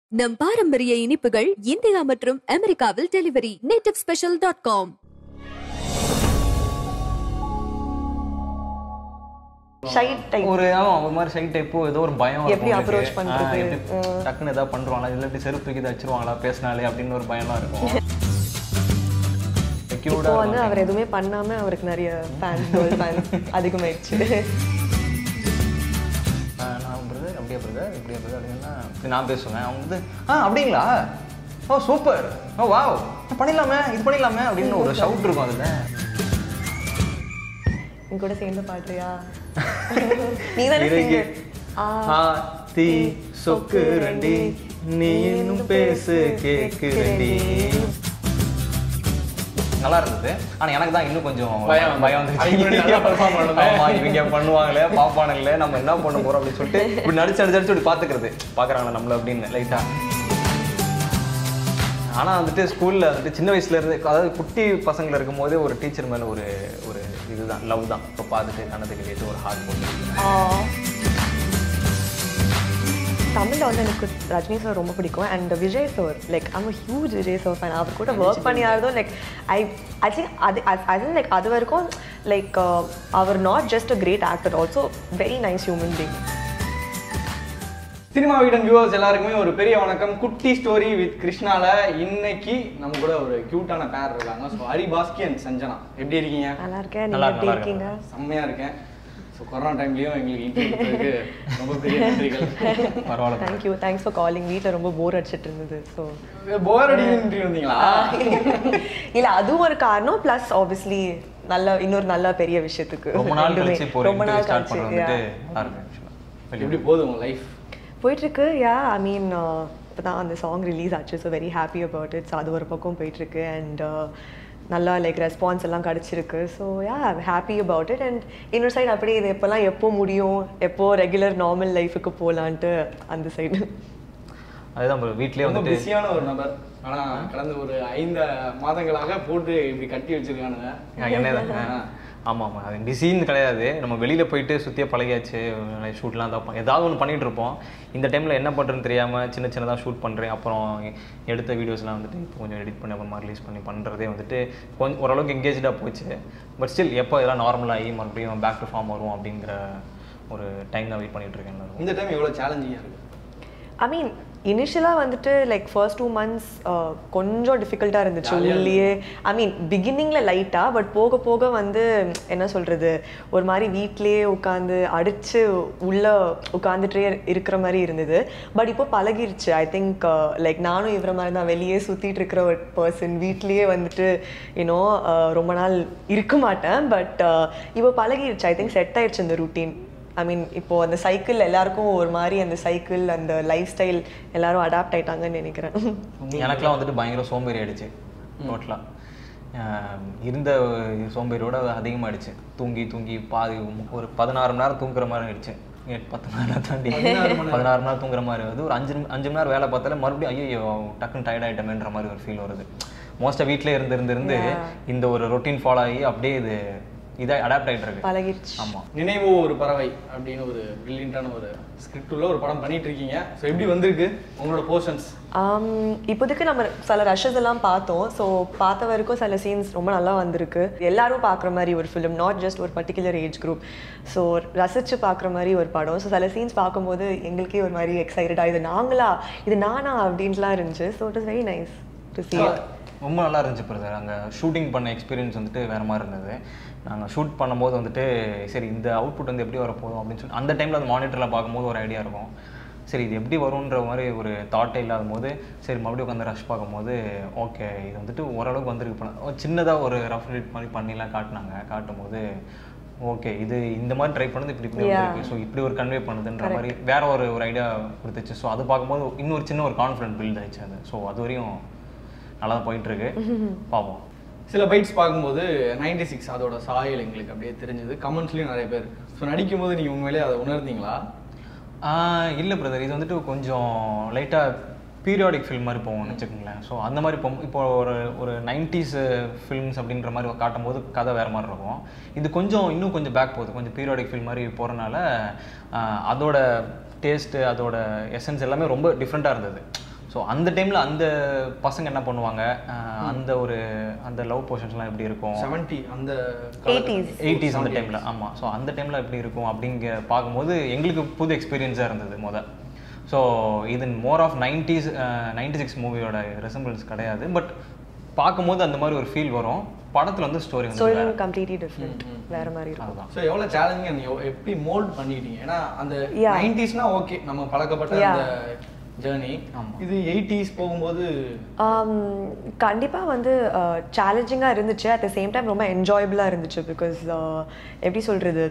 நம் பாரம்பரிய இனிப்புகள் இந்தியா மற்றும் அமெரிக்காவில் delivery native special dot com shy type ஒரு ஆமா ஒரு மாதிரி சைட் டைப்போ ஏதோ ஒரு பயம் இருக்கும் எப்படி உங்களுக்கு. approach பண்றது? ஆ, எப்படி டக்குன்னு ஏதாவது பண்றாங்களா இல்ல இப்படி செருப்பு தூக்கி வச்சிருவாங்களா பேசினாலே அப்படின்னு ஒரு பயம்லாம் இருக்கும் இப்போ Secured-ஆ வந்து இருக்கும். அவர் எதுவுமே பண்ணாம அவருக்கு நிறைய ஃபேன்ஸ் கேர்ள் ஃபேன்ஸ் அதிகமாயிடுச்சு ஆ, நான் பிரதர் அப்படியே பிரதர் இப்படியே பிரதர் அப்படின்னா இப்படி நான் பேசுவேன் அவங்க வந்து ஆ அப்படிங்களா ஓ சூப்பர் ஓ வாவ் பண்ணிடலாமே இது பண்ணிடலாமே அப்படின்னு ஒரு ஷவுட் இருக்கும் அதுல நீ கூட சேர்ந்து பாடுறியா நீ தானே இறங்கி singer. ஆ தீ சொக்கு ரெண்டி நீ இன்னும் பேசு கேக்குறண்டி நல்லா இருந்தது ஆனா எனக்கு தான் இன்னும் கொஞ்சம் பயம் பயம் அதுக்கு முன்னாடி நல்லா perform வந்துச்சு பண்ணணுமே. ஆமா இவங்க பண்ணுவாங்களே பாப்பானுங்களே நம்ம என்ன பண்ண போறோம் அப்படின்னு சொல்லிட்டு இப்படி நடிச்சு நடிச்சு நடிச்சு இப்படி பாத்துக்கிறது பாக்குறாங்களா நம்மள அப்படின்னு லைட்டா ஆனா வந்துட்டு ஸ்கூல்ல வந்துட்டு சின்ன வயசுல இருந்து அதாவது குட்டி பசங்கள இருக்கும் போதே ஒரு டீச்சர் மேல ஒரு ஒரு இதுதான் லவ் தான் இப்போ பார்த்துட்டு கண்ணத்துக்கு கேட்டு ஒரு ஹார்ட் போட்டு ஆ. தமிழ்ல வந்து எனக்கு ரஜினி சார் ரொம்ப பிடிக்கும் and Vijay sir like I'm huge Vijay sir fan அவர் கூட ஒர்க் பண்ணியாரதும் லைக் ஐ ஆக்சுவலி அது அது லைக் அது வரைக்கும் லைக் அவர் not just a great actor also very nice human being cinema வீடன் வியூவர்ஸ் எல்லாருக்குமே ஒரு பெரிய வணக்கம் குட்டி ஸ்டோரி வித் கிருஷ்ணால இன்னைக்கு நம்ம கூட ஒரு கியூட்டான பேர் இருக்காங்க ஸோ ஹரி பாஸ்கி அண்ட் சஞ்சனா எப்படி இருக்கீங்க நல்லா இருக்கேன் நல்லா நீங்க எப்படி இருக்கு, இருக்கீங்க செம்மையா இருக்கேன் ஸோ கொரோனா டைம்லயும் எங்களுக்கு இன்டர்வியூ கொடுத்ததுக்கு ரொம்ப பெரிய நன்றிகள் பரவாயில்ல தேங்க்யூ தேங்க்ஸ் ஃபார் காலிங் வீட்டில் ரொம்ப போர் அடிச்சிட்டு இருந்தது ஸோ போர் அடிக்கிற இன்டர்வியூ வந்தீங்களா இல்ல அதுவும் ஒரு காரணம் ப்ளஸ் ஆப்வியஸ்லி நல்ல இன்னொரு நல்ல பெரிய விஷயத்துக்கு ரொம்ப நாள் ரெண்டுமே. கழிச்சு இப்போ ரொம்ப நாள் ஸ்டார்ட் கழிச்சு பண்ண வந்துட்டு yeah. நல்லா இருக்கு actually. எப்படி போகுது உங்க லைஃப் போயிட்டு இருக்கு யா ஐ மீன் இப்போ தான் அந்த சாங் ரிலீஸ் ஆச்சு so very happy about it so அது ஒரு பக்கம் போயிட்டு இருக்கு அண்ட் நல்லா லைக் ரெஸ்பான்ஸ் எல்லாம் கிடச்சிருக்கு so ya happy about it and இன்னொரு சைடு அப்படியே இது எப்போல்லாம் எப்போ முடியும் எப்போ ரெகுலர் நார்மல் லைஃபுக்கு போகலான்ட்டு அந்த சைடு அதுதான் bro, வீட்லயே ரொம்ப வந்துட்டு பிஸியான ஒரு நபர் ஆனா கடந்த ஒரு ஐந்து மாதங்களாக போட்டு இப்படி கட்டி வச்சிருக்கானுங்க என்னதான் ஆமா ஆமா அது பிஸின்னு கிடையாது நம்ம வெளியில போயிட்டு சுத்தியே பழகியாச்சு ஷூட்லாம் தான் ப- ஏதாவது ஒன்று பண்ணிட்டு இருப்போம் இந்த டைம்ல என்ன பண்றதுன்னு தெரியாம சின்ன சின்னதா ஷூட் பண்றேன் அப்புறம் எடுத்த வீடியோஸ்லாம் வந்துட்டு இப்போ கொஞ்சம் எடிட் பண்ணி அப்புறமா ரிலீஸ் பண்ணி பண்றதே வந்துட்டு கொஞ்சம் ஓரளவுக்கு எங்கேஜாக போச்சு பட் ஸ்டில் எப்போ இதெல்லாம் நார்மலாகி மறுபடியும் பேக் டு ஃபார்ம் வரும் அப்படிங்கிற ஒரு டைம் தான் வெயிட் பண்ணிட்டு இருக்கேன் எல்லாரும் இந்த டைம் எவ்வளவு சேலஞ்சிங்கா இருக்கு ஐ மீன் இனிஷியலாக வந்துட்டு லைக் ஃபர்ஸ்ட் டூ மந்த்ஸ் கொஞ்சம் டிஃபிகல்ட்டாக இருந்துச்சு Jolly-ஆ உள்ளேயே ஐ மீன் பிகினிங்கில் லைட்டாக பட் போக போக வந்து என்ன சொல்கிறது ஒரு மாதிரி வீட்லேயே உட்காந்து அடித்து உள்ளே உட்காந்துட்டே இருக்கிற மாதிரி இருந்தது பட் இப்போ பழகிருச்சு ஐ திங்க் லைக் நானும் இவர மாதிரி தான் வெளியே சுற்றிட்டு இருக்கிற ஒரு பர்சன் வீட்லேயே வந்துட்டு யூனோ ரொம்ப நாள் இருக்க மாட்டேன் பட் இப்போ பழகிருச்சு ஐ திங்க் செட் ஆயிடுச்சு இந்த ரூட்டீன் ஐ மீன் இப்போ அந்த சைக்கிள் எல்லாருக்கும் ஒரு மாதிரி அந்த சைக்கிள் அந்த லைஃப் ஸ்டைல் எல்லாரும் அடாப்ட் ஆயிட்டாங்கன்னு நினைக்கிறேன் எனக்கெல்லாம் வந்துட்டு பயங்கர சோம்பேறி ஆயிடுச்சு டோட்டலாக இருந்த சோம்பேறியோட அதிகமாகிடுச்சு தூங்கி தூங்கி பாதி ஒரு பதினாறு மணி நேரம் தூங்குற மாதிரி ஆயிடுச்சு எட்டு, பத்து மணி நேரம் தாண்டி பதினாறு மணி நேரம் தூங்குற மாதிரி வருது ஒரு அஞ்சு நிமி- அஞ்சு மணி நேரம் வேலை பார்த்தாலே மறுபடியும் ஐயோ டக்குன்னு டயர்ட் ஆகிட்டமேன்ற மாதிரி ஒரு ஃபீல் வருது மோஸ்ட்டாக வீட்டிலே இருந்து இருந்து இருந்து இந்த ஒரு ரொட்டீன் ஃபாலோ ஆகி அப்படியே இது இதாக அடாப்ட் ஆகிட்டு இருக்கு பழகிடுச்சு ஆமாம் நினைவோ ஒரு பறவை அப்படின்னு ஒரு பிரில்லியண்டான ஒரு ஸ்கிரிப்ட் உள்ள ஒரு படம் பண்ணிட்டு இருக்கீங்க ஸோ எப்படி வந்திருக்கு உங்களோட போர்ஷன்ஸ் ஆம், இப்போதைக்கு நம்ம சில ரஷஸ் எல்லாம் பார்த்தோம் ஸோ பார்த்த வரைக்கும் சில சீன்ஸ் ரொம்ப நல்லா வந்திருக்கு எல்லாரும் பார்க்குற மாதிரி ஒரு ஃபிலிம் நாட் ஜஸ்ட் ஒரு பர்டிகுலர் ஏஜ் குரூப் ஸோ ரசித்து பார்க்குற மாதிரி ஒரு படம் ஸோ சில சீன்ஸ் பார்க்கும்போது எங்களுக்கே ஒரு மாதிரி எக்ஸைட்டடாக இது நாங்களா இது நானா அப்படின்ட்டுலாம் இருந்துச்சு so it is very nice to see it ரொம்ப நல்லா இருந்துச்சு பிரதர் அங்கே ஷூட்டிங் பண்ண எக்ஸ்பீரியன்ஸ் வந்துட்டு வேறு மாதிரி இருந்தது நாங்கள் ஷூட் பண்ணும்போது வந்துட்டு சரி இந்த அவுட்புட் வந்து எப்படி வரப்போகுது அப்படின்னு சொல்லி அந்த டைமில் அந்த மானிட்டரில் பார்க்கும்போது ஒரு ஐடியா இருக்கும் சரி இது எப்படி வரும்ன்ற மாதிரி ஒரு தாட்டே இல்லாத போது சரி மறுபடியும் உட்காந்து ரஷ் பார்க்கும்போது ஓகே இது வந்துட்டு ஓரளவுக்கு வந்திருக்கு இப்போ சின்னதாக ஒரு ரஃப் எடிட் மாதிரி பண்ணிலாம் காட்டினாங்க காட்டும் போது ஓகே இது இந்த மாதிரி ட்ரை பண்ணது இப்படி இப்படி வந்திருக்கு ஸோ இப்படி ஒரு கன்வே பண்ணுதுன்ற மாதிரி வேற ஒரு ஒரு ஐடியா கொடுத்துச்சு ஸோ அது பார்க்கும்போது இன்னொரு சின்ன ஒரு கான்ஃபிடென்ட் பில்ட் ஆயிடுச்சு அது ஸோ அது வரையும் நல்லா தான் போயிட்டு இருக்கு பார்ப்போம் சில பைட்ஸ் பார்க்கும்போது நைன்டி சிக்ஸ் அதோட சாயல் எங்களுக்கு அப்படியே தெரிஞ்சது கமெண்ட்ஸ்லயும் நிறைய பேர் ஸோ நடிக்கும்போது நீங்க உண்மையிலேயே அதை உணர்ந்தீங்களா இல்லை பிரதர் இது வந்துட்டு கொஞ்சம் லைட்டாக பீரியாடிக் ஃபில்ம் மாதிரி போகும்னு வச்சுக்கோங்களேன் ஸோ அந்த மாதிரி இப்போ இப்போ ஒரு ஒரு நைன்டிஸ் ஃபில்ம்ஸ் அப்படின்ற மாதிரி காட்டும் போது கதை வேறு மாதிரி இருக்கும் இது கொஞ்சம் இன்னும் கொஞ்சம் பேக் போகுது கொஞ்சம் பீரியாடிக் ஃபில்ம் மாதிரி போகிறனால அதோட டேஸ்ட்டு அதோட எசன்ஸ் எல்லாமே ரொம்ப டிஃப்ரெண்ட்டாக இருந்தது ஸோ அந்த டைமில் அந்த பசங்க என்ன பண்ணுவாங்க அஹ் அந்த ஒரு அந்த லவ் போர்ஷன்ஸ்லாம் எப்படி இருக்கும் செவன்டி அந்த 80s. எயிட்டிஸ் அந்த டைமில் ஆமாம் ஸோ அந்த டைமில் எப்படி இருக்கும் அப்படிங்க பார்க்கும்போது எங்களுக்கு புது எக்ஸ்பீரியன்ஸாக இருந்தது முத ஸோ இது more of nineties ninety six மூவியோட ரெசம்பிள்ஸ் கிடையாது பட் பார்க்கும்போது அந்த மாதிரி ஒரு ஃபீல் வரும் படத்தில் வந்து ஸ்டோரி வந்து ஸ்டோரி வேற. கம்ப்ளீட்லி டிஃப்ரெண்ட் வேற மாதிரி இருக்கும் அதுதான் ஸோ எவ்வளோ சேலஞ்சிங் நீங்கள் எப்படி மோல்ட் பண்ணிட்டீங்க ஏன்னா அந்த Yeah. நைன்டிஸ்னா ஓகே நம்ம பழக்கப்பட்ட Yeah. அந்த ஜேர்னி இது எயிட்டிஸ் போகும்போது கண்டிப்பாக வந்து சேலஞ்சிங்காக இருந்துச்சு அட் த சேம் டைம் ரொம்ப என்ஜாயபிளாக இருந்துச்சு பிகாஸ் எப்படி சொல்கிறது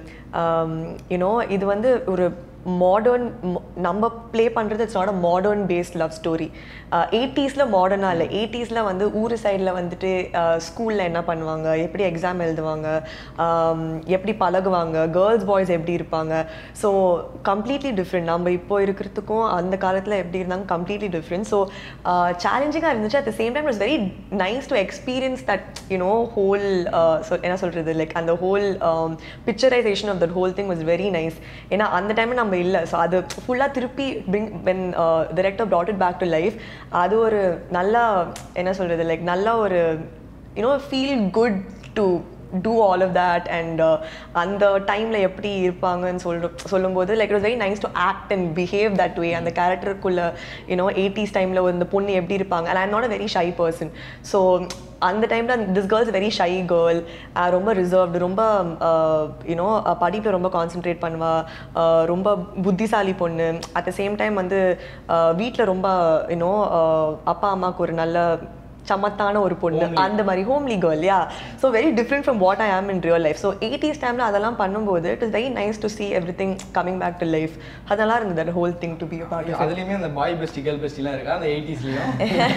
யூனோ இது வந்து ஒரு மாடர்ன் நம்ம ப்ளே பண்ணுறது it's not a modern based love story எயிட்டிஸில் மாடர்னாக இல்லை எயிட்டிஸில் வந்து ஊர் சைடில் வந்துட்டு ஸ்கூலில் என்ன பண்ணுவாங்க எப்படி எக்ஸாம் எழுதுவாங்க um, எப்படி பழகுவாங்க கேர்ள்ஸ் பாய்ஸ் எப்படி இருப்பாங்க ஸோ கம்ப்ளீட்லி டிஃப்ரெண்ட் நம்ம இப்போ இருக்கிறதுக்கும் அந்த காலத்தில் எப்படி இருந்தாங்க கம்ப்ளீட்லி டிஃப்ரெண்ட் ஸோ சேலஞ்சிங்காக இருந்துச்சு at the same time it's very nice to experience that you know whole என்ன சொல்கிறது லைக் அந்த whole picturization of that whole thing was very nice ஏன்னா அந்த டைமில் நம்ம இல்லை ஸோ அது ஃபுல்லாக திருப்பி bring when director brought it back to life அது ஒரு நல்லா என்ன சொல்கிறது லைக் நல்ல ஒரு you know feel good to do all of that and அந்த டைமில் எப்படி இருப்பாங்கன்னு சொல்ற சொல்லும்போது like it very nice to act and behave that way அந்த கேரக்டருக்குள்ள யூனோ எயிட்டிஸ் டைமில் இந்த பொண்ணு எப்படி இருப்பாங்க and I'm not a very shy person so அந்த டைமில் this girls very shy girl ரொம்ப ரிசர்வ்டு ரொம்ப யூனோ படிப்பில் ரொம்ப கான்சென்ட்ரேட் பண்ணுவா uh, ரொம்ப புத்திசாலி பொண்ணு அட் த சேம் டைம் வந்து வீட்டில் ரொம்ப யூனோ அப்பா அம்மாவுக்கு ஒரு நல்ல சமத்தான ஒரு பொண்ணு அந்த மாதிரி homely girl ya so very different from what I am in real life so eighties டைமில் அதெல்லாம் பண்ணும்போது it is very nice to see everything coming back to life அதெல்லாம் இருந்தது whole thing to be part அதுலயுமே அந்த boy bestie girl பெஸ்டிலாம் இருக்கா அந்த எயிட்டிஸ்லயும்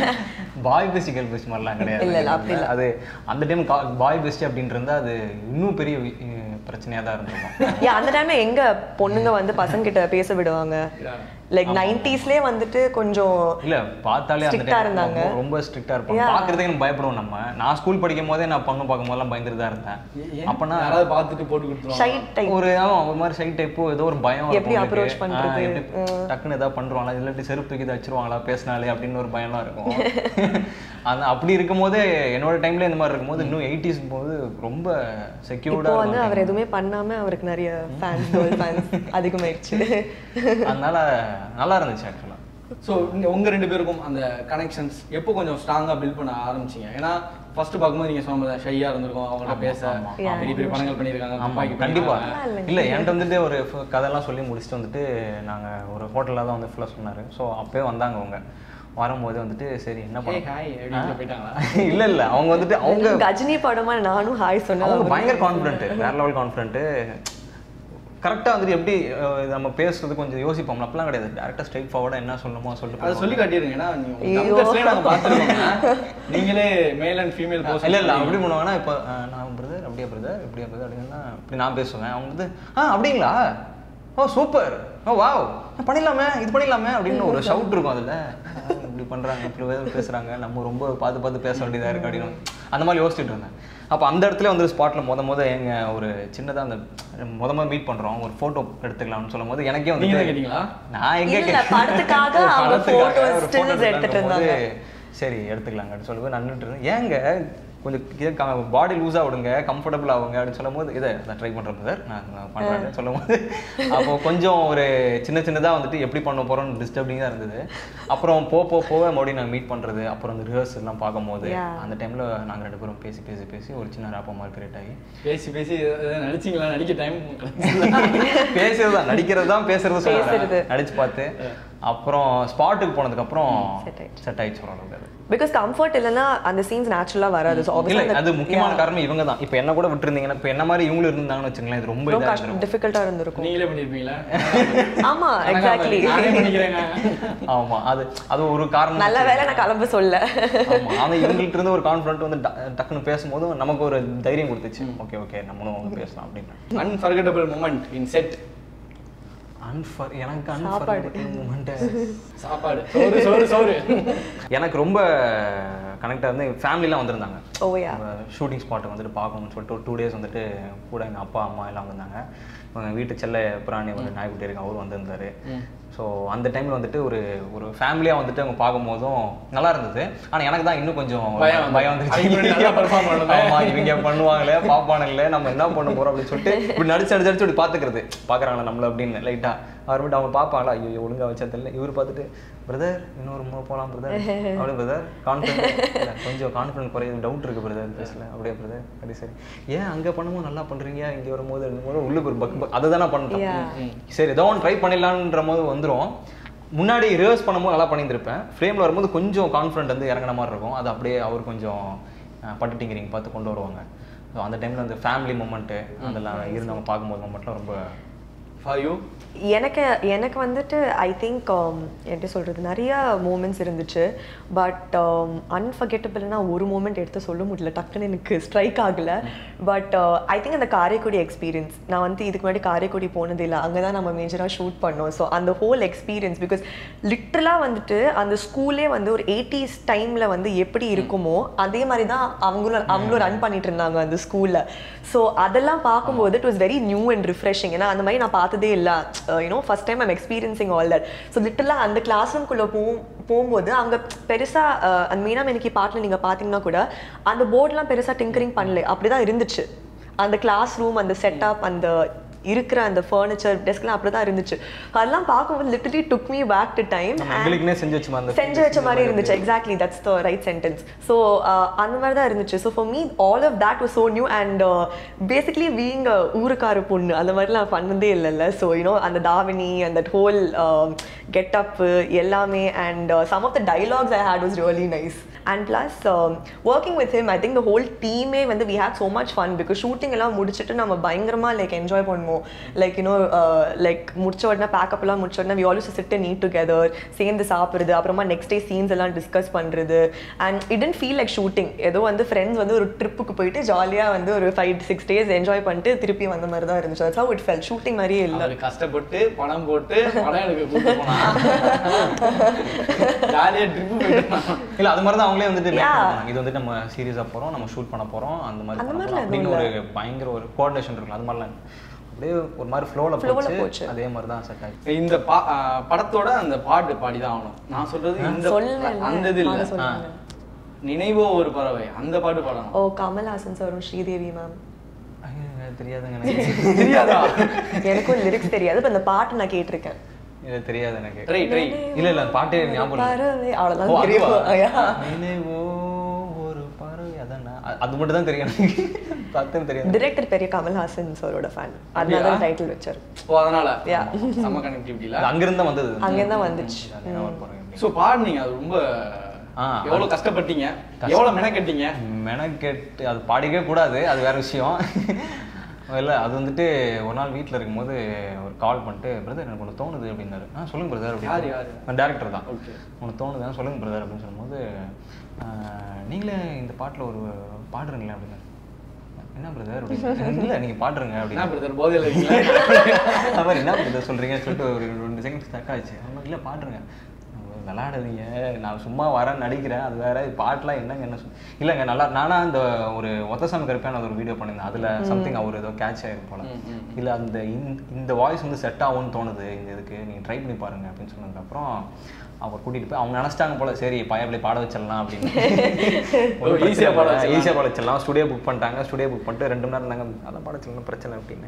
பாய் பெஸ்ட் கேர்ள் பெஸ்ட் மாதிரிலாம் கிடையாது இல்ல, இல்ல, அப்படி இல்ல. அது அந்த டைம் பாய் பெஸ்ட் அப்படின்ட்டு இருந்தா அது இன்னும் பெரிய அஹ், பிரச்சனையா தான் இருந்திருக்கும் யா அந்த டைம்ல எங்க பொண்ணுங்க வந்து பசங்க கிட்ட பேச விடுவாங்க லைக் நைன்டிஸ்லேயே வந்துட்டு கொஞ்சம் இல்ல பார்த்தாலே அந்த Strict ஆ time இருந்தாங்க. ரொம்ப- ரொம்ப ஸ்ட்ரிக்டா இருப்பாங்க Yeah. பாக்குறதுக்கு எனக்கு பயப்படுவோம் நம்ம நான் ஸ்கூல் படிக்கும் போதே நான் பொண்ணு பார்க்கும் போதெல்லாம் பயந்துட்டு தான் இருந்தேன் அப்பனா யாராவது பார்த்துட்டு போட்டு கொடுத்துருவாங்க ஷை டைப் ஒரு ஆமா, ஒரு மாதிரி சைட் டைப்போ ஏதோ ஒரு பயம் இருக்கும் எப்படி உங்களுக்கு. approach பண்றது? ஆ, எப்படி டக்குன்னு ஏதாவது பண்றாங்களா இல்லாட்டி செருப்பு தூக்கி ஏதாவது வச்சிருவாங்களா பேசினாலே அப்படின்னு ஒரு பயம்லாம் இருக்கும் அந்த அப்படி இருக்கும்போது என்னோட டைம்ல இந்த மாதிரி இருக்கும்போது இன்னும் எயிட்டிஸ் போது ரொம்ப செக்யூர்டா இப்போ வந்து அவர் எதுவுமே பண்ணாம அவருக்கு நிறைய ஃபேன்ஸ் கேர்ள் ஃபேன்ஸ் அதிகமாயிடுச்சு அதனால நல்லா இருந்துச்சு ஆக்சுவலா ஸோ உங்க ரெண்டு பேருக்கும் அந்த கனெக்ஷன்ஸ் எப்போ கொஞ்சம் ஸ்ட்ராங்கா பில்ட் பண்ண ஆரம்பிச்சீங்க ஏன்னா ஃபர்ஸ்ட் பார்க்கும்போது நீங்க சொன்ன ஷையா இருந்திருக்கும் அவங்கள்ட்ட பேச Yeah. பெரிய பெரிய படங்கள் பண்ணியிருக்காங்க ஆமா துப்பாக்கி கண்டிப்பா பண்ணியிருக்காங்க. இல்ல என்கிட்ட வந்துட்டு ஒரு ஃப- கதையெல்லாம் சொல்லி முடிச்சுட்டு வந்துட்டு நாங்க ஒரு ஹோட்டல்ல தான் வந்து ஃபுல்லாக சொன்னாரு ஸோ அப்பயே வந்தாங்க அவங்க வரும்போது வந்துட்டு சரி என்ன Hey, பண்ண hi அப்படின்னு போயிட்டாங்களா இல்ல இல்ல அவங்க வந்துட்டு அவங்க கஜினி படமா நானும் ஹாய் சொன்னேன் அவங்க பயங்கர கான்ஃபிடென்ட் வேற லெவல் கான்ஃபிடென்ட் கரெக்டா வந்துட்டு எப்படி அஹ், இது நம்ம பேசுறது கொஞ்சம் யோசிப்போம்ல அப்படிலாம் கிடையாது டேரக்டா ஸ்ட்ரைட் ஃபார்வர்டா என்ன சொல்லணுமோ சொல்லிட்டு அதை சொல்லி காட்டிடுங்க ஏன்னா ஐயோ. நீங்க நாங்க பார்த்துருக்கோம் நீங்களே மேல் அண்ட் ஃபீமேல் போஸ்ட் இல்ல இல்ல அப்படி பண்ணுவாங்கன்னா இப்போ அஹ், நான் பிரதர் அப்படியே பிரதர் இப்படியா பிரதர் அப்படின்னா இப்படி நான் பேசுவேன் அவங்க வந்து ஆ அப்படிங்களா ஓ சூப்பர் ஓ வாவ் பண்ணிடலாமே இது பண்ணிடலாமே அப்படின்னு ஒரு ஷவுட் இருக்கும் அதுல ஆ, இப்படி பண்றாங்க இப்படி வே- பேசுறாங்க நம்ம ரொம்ப பார்த்து பார்த்து பேச வேண்டியதா இருக்கு அப்படின்னு அந்த மாதிரி யோசிச்சுட்டு இருந்தேன் அப்போ அந்த இடத்துல வந்து ஸ்பாட்ல முத முத எங்க ஒரு சின்னதா அந்த முத முத மீட் பண்றோம் ஒரு போட்டோ எடுத்துக்கலாம்னு சொல்லும் போது எனக்கே நீங்க தான் வந்து கேட்டீங்களா நான் எங்க இல்ல, கேட்டேன்? படத்துக்காக ஒரு அவங்க படத்துக்காக photos, ஒரு stills photos எடுத்துட்டு எடுக்கும்போது, இருந்தாங்க. சரி எடுத்துக்கலாங்க அப்படின்னு சொல்லும்போது நான் நின்னுட்டு இருந்தேன் ஏங்க கொஞ்சம் பாடி லூஸாக விடுங்க கம்ஃபர்டபுள் ஆகுங்க அப்படின்னு சொல்லும் போது இதை நான் ட்ரை பண்ணுறேன் சார் நான் நான் பண்ணுறேன் சொல்லும் போது அப்போ கொஞ்சம் ஒரு சின்ன சின்னதாக வந்துட்டு எப்படி பண்ண போகிறோம்னு டிஸ்டர்பிங்காக இருந்தது அப்புறம் போ போ போக மறுபடியும் நாங்கள் மீட் பண்ணுறது அப்புறம் அந்த ரிஹர்ஸ் எல்லாம் பார்க்கும்போது Yeah. அந்த டைமில் நாங்கள் ரெண்டு பேரும் பேசி பேசி பேசி ஒரு சின்ன ரேப்போ மாதிரி கிரியேட் ஆகி பேசி பேசி எதாவது நடிச்சீங்களா நடிக்க டைம் பேசுறது தான் நடிக்கிறது தான் பேசுறது பேசுறது. சொல்லுறேன் நடிச்சு பார்த்து அப்புறம் ஸ்பாட்டுக்கு போனதுக்கு அப்புறம் Set ஆயிடுச்சு. செட் ஆயிடுச்சு ஓரளவுக்கு அது. பிகாஸ் கம்ஃபர்ட் இல்லைன்னா அந்த சீன்ஸ் நேச்சுரலா வராது ஸோ இல்ல அது முக்கியமான காரணம் இவங்க தான் இப்போ என்ன கூட விட்டுருந்தீங்கன்னா இப்போ என்ன மாதிரி இவங்களும் இருந்தாங்கன்னு வச்சுங்களேன் இது ரொம்ப ரொம்ப இதாக கஷ்டம் டிஃபிகல்ட்டா இருந்திருக்கும் நீங்களே பண்ணிருப்பீங்களா ஆமா எக்ஸாக்ட்லி நானே பண்ணிக்கிறேங்க ஆமா அது அது ஒரு காரணம் நல்ல வேளை நான் கிளம்ப சொல்ல ஆமா ஆனா இவங்கள்ட்ட இருந்து ஒரு கான்ஃபிடன்ட் வந்து ட- டக்குன்னு பேசும்போது நமக்கு ஒரு தைரியம் கொடுத்துச்சு ஓகே ஓகே நம்மளும் வந்து பேசலாம் அப்படின்னு அன்ஃபர்கட்டபிள் மூமெண்ட் இன் செட் அன்ஃபர் எனக்கு சாப்பாடு. அன்ஃபர் மூமெண்ட் சாப்பாடு சோறு சோறு சோறு எனக்கு ரொம்ப கனெக்டாக வந்து ஃபேமிலிலாம் வந்திருந்தாங்க ஓ யா ஷூட்டிங் ஸ்பாட்டுக்கு வந்துட்டு பார்க்கணும்னு சொல்லிட்டு ஒரு டூ டேஸ் வந்துட்டு கூட எங்கள் அப்பா அம்மா எல்லாம் வந்தாங்க இவங்க வீட்டு செல்ல பிராணி வந்து நாய்க்குட்டி இருக்கு அவரும் வந்திருந்தாரு ஸோ அந்த டைமில் வந்துட்டு ஒரு ஒரு ஃபேமிலியாக வந்துட்டு அவங்க பார்க்கும்போதும் நல்லா இருந்தது ஆனால் எனக்கு தான் இன்னும் கொஞ்சம் பயம் வந்து- பயம் அவங்க முன்னாடி நல்லா perform வந்துச்சு பண்ணணுமே. ஆமா இவங்க பண்ணுவாங்களே பார்ப்பானுங்களே நம்ம என்ன பண்ண போறோம் அப்படின்னு சொல்லிட்டு இப்படி நடிச்சு நடிச்சு நடிச்சு இப்படி பார்த்துக்கிறது பார்க்குறாங்களா நம்மள அப்படின்னு லைட்டாக அவர் மட்டும் அவங்க பார்ப்பாங்களா ஐயோ ஒழுங்கா வச்சா தெரியல இவர் பார்த்துட்டு பிரதர் இன்னொரு மூணு போகலாம் பிரதர் அப்படியே பிரதர் கான்ஃபிடன்ட் கொஞ்சம் கான்ஃபிடன்ட் குறையுது டவுட் இருக்கு பிரதர் பேசல அப்படியே பிரதர் அப்படி சரி ஏன் அங்கே பண்ணும்போது நல்லா பண்றீங்க இங்கே வரும்போது வரும்போது உள்ளுக்கு ஒரு பக் பக் அதை தான் நான் பண்ணிட்டேன் Yeah. சரி ஏதோ ஒன்று ட்ரை பண்ணிடலான்ற போது வந்துடும் முன்னாடி ரிவர்ஸ் பண்ணும்போது நல்லா பண்ணியிருந்திருப்பேன் ஃப்ரேமில் வரும்போது கொஞ்சம் கான்ஃபிடென்ட் வந்து இறங்குன மாதிரி இருக்கும் அது அப்படியே அவர் கொஞ்சம் அஹ், பட்டு டிங்கரிங் பார்த்து கொண்டு வருவாங்க ஸோ அந்த டைமில் அந்த ஃபேமிலி மூமெண்ட்டு அதெல்லாம் இருந்தவங்க பார்க்கும்போது மூமெண்ட்லாம் ரொம்ப ஃபார் யூ எனக்கு எனக்கு வந்துட்டு ஐ திங்க் எப்படி சொல்கிறது நிறைய மூமெண்ட்ஸ் இருந்துச்சு பட் அன்ஃபர்கெட்டபிள்னா ஒரு மூமெண்ட் எடுத்து சொல்ல முடியல டக்குன்னு எனக்கு ஸ்ட்ரைக் ஆகலை பட் ஐ திங்க் அந்த காரைக்குடி எக்ஸ்பீரியன்ஸ் நான் வந்து இதுக்கு முன்னாடி காரைக்குடி போனது இல்லை அங்கே தான் நம்ம மேஜராக ஷூட் பண்ணோம் ஸோ அந்த ஹோல் எக்ஸ்பீரியன்ஸ் பிகாஸ் லிட்ரலாக வந்துட்டு அந்த ஸ்கூலே வந்து ஒரு எயிட்டிஸ் டைமில் வந்து எப்படி இருக்குமோ அதே மாதிரி தான் அவங்களும் அவங்களும் ரன் பண்ணிட்டு இருந்தாங்க அந்த ஸ்கூலில் ஸோ அதெல்லாம் பார்க்கும்போது it was very new and refreshing ஏன்னா அந்த மாதிரி நான் பார்த்ததே இல்லை you know first time I'm experiencing all that so லிட்டலாக அந்த கிளாஸ் ரூம்குள்ளே போ போகும்போது அங்கே பெருசாக அந்த மீனா மெனிக்கி பாட்டில் நீங்கள் பார்த்தீங்கன்னா கூட அந்த போர்ட்லாம் பெருசாக டிங்கரிங் பண்ணல அப்படி தான் இருந்துச்சு அந்த கிளாஸ் ரூம் அந்த செட்டப் அந்த இருக்கிற அந்த ஃபர்னிச்சர் டெஸ்க்லாம் அப்படி தான் இருந்துச்சு அதெல்லாம் பார்க்கும்போது literally took me back to time நம்ம எங்களுக்குன்னே செஞ்சு வச்சு அந்த செஞ்சு வச்ச மாதிரி இருந்துச்சு exactly that's the right sentence so அந்த மாதிரி தான் இருந்துச்சு so for me all of that was so new and basically being ஊருக்கார பொண்ணு அந்த மாதிரிலாம் பண்ணதே இல்லைல்ல ஸோ யூனோ அந்த தாவணி அந்த ஹோல் கெட்டப்பு எல்லாமே and some of the dialogues I had was really nice and plus working with him I think the whole டீமே வந்து we had so much fun because shooting எல்லாம் முடிச்சுட்டு நம்ம பயங்கரமாக லைக் என்ஜாய் பண்ணுவோம் லைக் யூனோ லைக் முடிச்ச உடனே pack up எல்லாம் முடிச்ச உடனே we always sit neat together சேர்ந்து சாப்பிடுறது அப்புறமா நெக்ஸ்ட் டே சீன்ஸ் எல்லாம் டிஸ்கஸ் பண்ணுறது and it tend feel like shooting ஏதோ வந்து ஃப்ரெண்ட்ஸ் வந்து ஒரு ட்ரிப்புக்கு போயிட்டு ஜாலியாக வந்து ஒரு ஃபைவ் சிக்ஸ் டேஸ் என்ஜாய் பண்ணிட்டு திருப்பி வந்த மாதிரி தான் இருந்துச்சு that's how it felt shooting மாதிரியே இல்லை அவர் கஷ்டப்பட்டு பணம் போட்டு படம் எடுக்க கூட்டு போனா ஜாலியா ட்ரிப் போயிட்டு இல்ல அது மாதிரி தான் அவங்களே வந்துட்டு make Yeah. பண்ணாங்க. இது வந்துட்டு நம்ம சீரியஸா போறோம் நம்ம ஷூட் பண்ண போறோம் அந்த மாதிரி அந்த பண்ண மாதிரிலாம் போறோம் அப்படின்னு எதுவும் ஒரு பயங்கர ஒரு கோஆர்டினேஷன் இருக்குல்ல அது மாதிரிலாம் இல்ல. அப்படியே ஒரு மாதிரி ஃப்ளோல Flow ல போச்சு போச்சு. அதே மாதிரி தான் செட் ஆச்சு இந்த பா- ஆ, படத்தோட அந்த பாட்டு பாடிதான் ஆகணும் நான் சொல்றது இந்த சொல்லல. அந்த இது இல்ல வாங்க சொல்லுங்க. நினைவோ ஒரு பறவை அந்த பாட்டு பாடணும் ஓ கமல்ஹாசன் சாரும் ஸ்ரீதேவி மேம் ஐயோ, எனக்கு தெரியாதுங்க எனக்கு தெரியாதா எனக்கும் லிரிக்ஸ் தெரியாது இப்போ அந்த பாட்டு நான் கேட்டிருக்கேன் இது தெரியாது எனக்கு ட்ரை ட்ரை இல்ல இல்ல அந்த பாட்டே ஞாபகம் இல்ல. பறவை ஓ, அவ்வளோதான் அதுவா? தெரியும் Yeah. நினைவோ ஒரு பறவை அதானா அ- அது மட்டும் தான் தெரியும் எனக்கு சத்தியம் தெரியாது டிரெக்டர் பெரிய கமல்ஹாசன் சாரோட ஃபேன் அதனால தான் டைட்டில் வச்சார் ஓ அதனால Yeah. செம்ம கனெக்டிவிட்டில அது அங்கிருந்து தான் வந்தது அங்கேருந்து தான் வந்துச்சு. ஜாலியா ஒரு பறவை அப்படி. ஸோ பாடுனீங்க அது ரொம்ப ஆ, எவ்வளவு கஷ்டப்பட்டீங்க எவ்வளவு மெனக்கெட்டீங்க மெனக்கெட்டு அது பாடிக்கவே கூடாது அது வேற விஷயம் இல்லை அது வந்துட்டு ஒரு நாள் வீட்டில் இருக்கும்போது ஒரு கால் பண்ணிட்டு பிரதர் எனக்கு ஒன்று தோணுது அப்படின்னாரு ஆ சொல்லுங்க பிரதர் யாரு, யாரு? அப்படின்னு டேரக்டர் தான் Okay. ஒன்று தோணுது சொல்லுங்க பிரதர் அப்படின்னு சொல்லும்போது "ஆ, நீங்களே இந்த பாட்டில் ஒரு பாடுறீங்களே அப்படின்னாரு என்ன பிரதர் அப்படின்னு இல்லை நீங்கள் பாடுறீங்க என்ன அப்படின்னு பிரதர் போதையில இருக்கீங்களா அது மாதிரி என்ன பிரதர் சொல்கிறீங்கன்னு சொல்லிட்டு ஒரு ரெண்டு செகண்ட் ஸ்டக் ஆச்சு அவங்க இல்லை பாடுறேங்க விளாடாதீங்க நான் சும்மா வரேன் நடிக்கிறேன் அது வேற இது பாட்டுலாம் என்னங்க என்ன சொல் இல்லைங்க நல்லா நானா அந்த ஒரு ஒத்தசாமி கருப்பையான ஒரு வீடியோ பண்ணியிருந்தேன் அதில் சம்திங் அவர் ஏதோ கேட்ச் ஆயிரும் போல இல்லை அந்த இந்த- இந்த வாய்ஸ் வந்து செட் ஆகும்னு தோணுது இந்த இதுக்கு நீங்கள் ட்ரை பண்ணி பாருங்க அப்படின்னு சொன்னதுக்கப்புறம் அவர் கூட்டிகிட்டு போய் அவங்க நினச்சிட்டாங்க போல சரி பயப்பிள்ளை பாட வச்சிடலாம் அப்படின்னு easy ஆ பாட வச்சிடலாம். ஈஸியாக பாட வச்சிடலாம் ஸ்டுடியோ புக் பண்ணிட்டாங்க ஸ்டுடியோ புக் பண்ணிட்டு ரெண்டு மணி நேரம் இருந்தாங்க அதான் பாட வச்சிடலாம் பிரச்சனை அப்படின்னு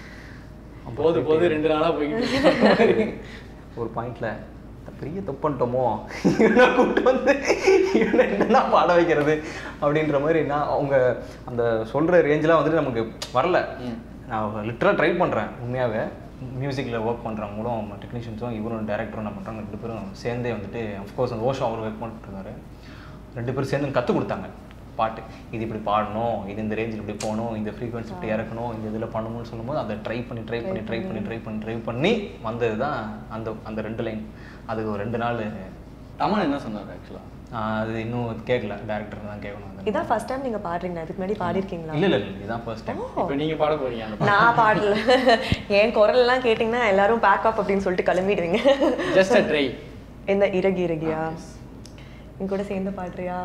போது போது ரெண்டு நாளா போய்கிட்டு ஒரு பாயிண்ட்ல பெரிய தப்பு பண்ணிட்டோமோ இவனை கூப்பிட்டு வந்து இவனை என்னன்னா பாட வைக்கிறது அப்படின்ற மாதிரி நான் அவங்க அந்த சொல்ற ரேஞ்செலாம் வந்துட்டு நமக்கு வரல நான் லிட்டரலாக ட்ரை பண்ணுறேன் உண்மையாகவே மியூசிக்கில் ஒர்க் பண்ணுறவங்களும் டெக்னீஷியன்ஸும் இவரும் டேரக்டரும் என்ன பண்ணுறாங்க ரெண்டு பேரும் சேர்ந்தே வந்துட்டு அஃப்கோர்ஸ் அந்த ஓஷோ அவர் ஒர்க் பண்ணிட்டு ரெண்டு பேரும் சேர்ந்து கற்றுக் கொடுத்தாங்க பாட்டு இது இப்படி பாடணும் இது இந்த ரேஞ்சில் இப்படி போகணும் இந்த ஃப்ரீக்வன்சி இப்படி இறக்கணும் இந்த இதில் பண்ணணும்னு சொல்லும்போது அதை ட்ரை பண்ணி ட்ரை பண்ணி ட்ரை பண்ணி ட்ரை பண்ணி ட்ரை பண்ணி வந்தது தான் அந்த அந்த ரெண்டு லைன் அது ஒரு ரெண்டு நாள் தமன் என்ன சொன்னார் ஆக்சுவலா ஆஹ் அது இன்னும் கேட்கல டேரக்டர் தான் கேட்கணும் அது. இதான் ஃபர்ஸ்ட் டைம் நீங்க பாடுறீங்க இதுக்கு முன்னாடி பாடிருக்கீங்களா இல்ல இல்ல இல்ல இதுதான் ஃபர்ஸ்ட் டைம் இப்போ நீங்க பாட போறீங்க அந்த பாட்டு. நான் பாடல என் குரல் எல்லாம் கேட்டிங்கன்னா எல்லாரும் பேக்கப் அப்படின்னு சொல்லிட்டு கிளம்பிடுவீங்க ஜஸ்ட் அ ட்ரை என்ன இறகி இறகியா நீ கூட சேர்ந்து பாடுறியா